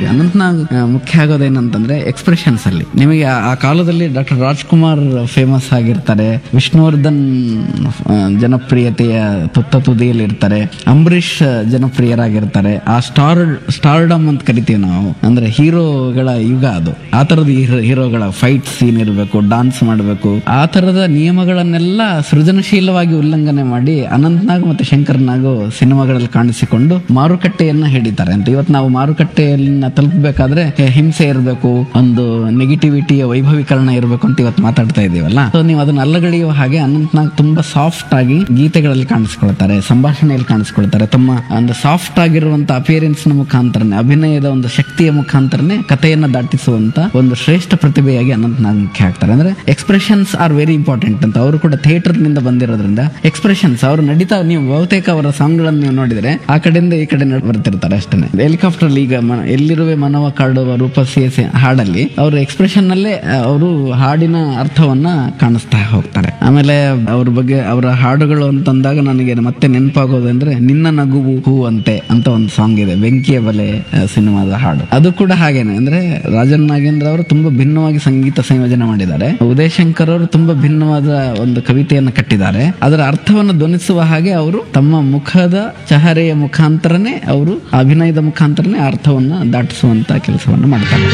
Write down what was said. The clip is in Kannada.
ಅನಂತನಾಗ್ ಆ, ಮುಖ್ಯ ಆಗೋದೇನಂತಂದ್ರೆ ಎಕ್ಸ್ಪ್ರೆಷನ್ಸ್ ಅಲ್ಲಿ ನಿಮಗೆ ಆ- ಆ ಕಾಲದಲ್ಲಿ ಡಾಕ್ಟರ್ ರಾಜ್ಕುಮಾರ್ ಫೇಮಸ್ ಆಗಿರ್ತಾರೆ ವಿಷ್ಣುವರ್ಧನ್ ಆ, ಜನಪ್ರಿಯತೆಯ ತುತ್ತ ತುದಿಯಲ್ಲಿ ಇರ್ತಾರೆ ಅಂಬರೀಷ್ ಜನಪ್ರಿಯರಾಗಿರ್ತಾರೆ ಆ ಸ್ಟಾರ್ ಸ್ಟಾರ್ಡಮ್ ಅಂತ ಕರಿತೀವಿ ನಾವು ಅಂದ್ರೆ ಹೀರೋಗಳ ಯುಗ ಅದು ಆ ತರದ ಹೀರೋಗಳ ಫೈಟ್ ಸೀನ್ ಇರಬೇಕು ಡಾನ್ಸ್ ಮಾಡಬೇಕು ಆ ತರದ ನಿಯಮಗಳನ್ನೆಲ್ಲ ಸೃಜನಶೀಲವಾಗಿ ಉಲ್ಲಂಘನೆ ಮಾಡಿ ಅನಂತ್ನಾಗ್ ಮತ್ತೆ ಶಂಕರ್ ನಾಗು ಸಿನಿಮಾಗಳಲ್ಲಿ ಕಾಣಿಸಿಕೊಂಡು ಮಾರುಕಟ್ಟೆಯನ್ನ ಹಿಡಿತಾರೆ ಅಂತ ಇವತ್ತು ನಾವು ಮಾರುಕಟ್ಟೆಯನ್ನ ತಲುಪಬೇಕಾದ್ರೆ ಹಿಂಸೆ ಇರಬೇಕು ಒಂದು ನೆಗೆಟಿವಿಟಿಯ ವೈಭವೀಕರಣ ಇರಬೇಕು ಅಂತ ಇವತ್ತು ಮಾತಾಡ್ತಾ ಇದೀವಲ್ಲ ಸೊ ನೀವು ಅದನ್ನ ಅಲ್ಲಗಳೆಯುವ ಹಾಗೆ ಅನಂತ್ನಾಗ್ ತುಂಬಾ ಸಾಫ್ಟ್ ಆಗಿ ಗೀತೆಗಳಲ್ಲಿ ಕಾಣಿಸ್ಕೊಳ್ತಾರೆ ಸಂಭಾಷಣೆಯಲ್ಲಿ ಕಾಣಿಸ್ಕೊಳ್ತಾರೆ ತಮ್ಮ ಒಂದು ಸಾಫ್ಟ್ ಆಗಿರುವಂತ ಅಪಿಯರೆನ್ಸ್ ನ ಮುಖಾಂತರನೇ ಅಭಿನಯದ ಒಂದು ಶಕ್ತಿಯ ಮುಖಾಂತರನೇ ಕಥೆಯನ್ನ ದಾಟಿಸುವಂತ ಒಂದು ಶ್ರೇಷ್ಠ ಪ್ರತಿಭೆಯಾಗಿ ಅನಂತ್ನಾಗ್ ಮುಖ್ಯ ಆಗ್ತಾರೆ ಅಂದ್ರೆ ಎಕ್ಸ್ಪ್ರೆಷನ್ಸ್ ಆರ್ ವೆರಿ ಇಂಪಾರ್ಟೆಂಟ್ ಅಂತ ಅವರು ಕೂಡ ಥಿಯೇಟರ್ ನಿಂದ ಬಂದಿರೋದ್ರಿಂದ ಎಕ್ಸ್ಪ್ರೆಷನ್ಸ್ ಅವರು ನಡೀತಾ ನೀವು ಬಹುತೇಕ ಅವರ ಸಾಂಗ್ ಗಳನ್ನು ನೀವು ನೋಡಿದ್ರೆ ಆ ಕಡೆಯಿಂದ ಈ ಕಡೆ ನಡ್- ಬರ್ತಿರ್ತಾರೆ ಅಷ್ಟೇ ಹೆಲಿಕಾಪ್ಟರ್ ಈಗ ಮ- ಎಲ್ಲಿರುವೆ ಮನವ ಕಾಡುವ ರೂಪಸಿಯ ಸೆ- ಹಾಡಲ್ಲಿ ಅವರು ಎಕ್ಸ್ಪ್ರೆಷನ್ ನಲ್ಲೇ ಅವರು ಹಾಡಿನ ಅರ್ಥವನ್ನ ಕಾಣಿಸ್ತಾ ಹೋಗ್ತಾರೆ ಆಮೇಲೆ ಅವ್ರ ಬಗ್ಗೆ ಅವರ ಹಾಡುಗಳು ಅಂತಂದಾಗ ನನಗೆ ಮತ್ತೆ ನೆನಪಾಗೋದಂದ್ರೆ ನಿನ್ನ ನಗುವು ಹೂ ಅಂತೆ ಅಂತ ಒಂದು ಸಾಂಗ್ ಇದೆ ಬೆಂಕಿಯ ಬಲೆ ಆ, ಸಿನಿಮಾದ ಹಾಡು ಅದು ಕೂಡ ಹಾಗೇನೆ ಅಂದ್ರೆ ರಾಜನ್ ನಾಗೇಂದ್ರ ಅವರು ತುಂಬಾ ಭಿನ್ನವಾಗಿ ಸಂಗೀತ ಸಂಯೋಜನೆ ಮಾಡಿದ್ದಾರೆ ಉದಯ್ ಶಂಕರ್ ಅವರು ತುಂಬಾ ಭಿನ್ನವಾದ ಒಂದು ಕವಿತೆಯನ್ನು ಕಟ್ಟಿದ್ದಾರೆ ಅದರ ಅರ್ಥವನ್ನು ಧ್ವನಿಸುವ ಹಾಗೆ ಅವರು ತಮ್ಮ ಮುಖದ ಚಹರೆಯ ಮುಖಾಂತರನೇ ಅವರು ಅಭಿನಯದ ಮುಖಾಂತರನೇ ಆ ಅರ್ಥವನ್ನ ದಾಟಿಸುವಂತ ಕೆಲಸವನ್ನು ಮಾಡ್ತಾರೆ